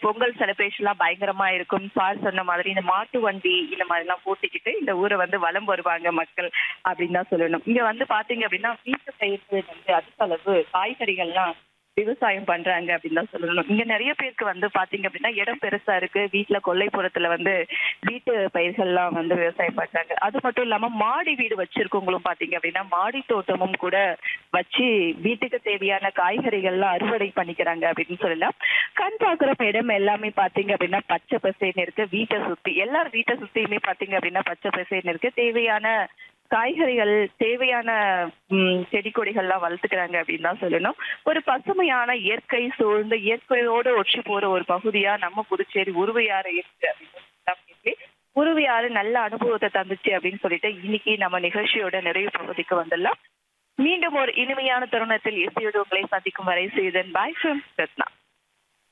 பொங்கல் செலிப்ரேஷன்லாம் பயங்கரமா இருக்கும் சார் சொன்ன மாதிரி இந்த மாட்டு வண்டி இந்த மாதிரி எல்லாம் பூட்டிக்கிட்டு இந்த ஊரை வந்து வலம் வருவாங்க மக்கள் அப்படின்னு தான் சொல்லணும் இங்க வந்து பாத்தீங்க அப்படின்னா வீட்டு பயிர்கள் வந்து அதிக அளவு காய்கறிகள்லாம் விவசாயம் பண்றாங்க அப்படின்னு தான் சொல்லணும் இங்க நிறைய பேருக்கு வந்து பாத்தீங்க அப்படின்னா இடம் பெருசா இருக்கு வீட்டுல கொல்லைப்புறத்துல வந்து வீட்டு பயிர்கள்லாம் வந்து விவசாயம் பண்றாங்க அது மட்டும் இல்லாம மாடி வீடு வச்சிருக்கவங்களும் பாத்தீங்க அப்படின்னா மாடி தோட்டமும் கூட வச்சு வீட்டுக்கு தேவையான காய்கறிகள்லாம் அறுவடை பண்ணிக்கிறாங்க அப்படின்னு சொல்லலாம் கண் பாக்குற இடம் எல்லாமே பாத்தீங்க அப்படின்னா பச்சை பசேன்னு இருக்கு வீட்டை சுத்தி எல்லார் வீட்டை சுத்தியுமே பாத்தீங்க அப்படின்னா பச்சை பசேன்னு இருக்கு தேவையான காய்கறிகள் தேவையான ம், செடி கொடிகள்லாம் வளர்த்துக்கிறாங்க அப்படின்னு தான் சொல்லணும் ஒரு பசுமையான இயற்கை சூழ்ந்த இயற்கையோடு ஒற்றி போற ஒரு பகுதியா நம்ம புதுச்சேரி உருவையாறு இருக்கு அப்படின்னு சொல்லலாம் நேர்களே. உருவையாறு நல்ல அனுபவத்தை தந்துச்சு அப்படின்னு சொல்லிட்டு இன்னைக்கு நம்ம நிகழ்ச்சியோட நிறைவு பகுதிக்கு வந்துடலாம் மீண்டும் ஒரு இனிமையான தருணத்தில் இசையோடு உங்களை சந்திக்கும் வரை செய்தன் பாய் ஃப்ரம் ரத்னா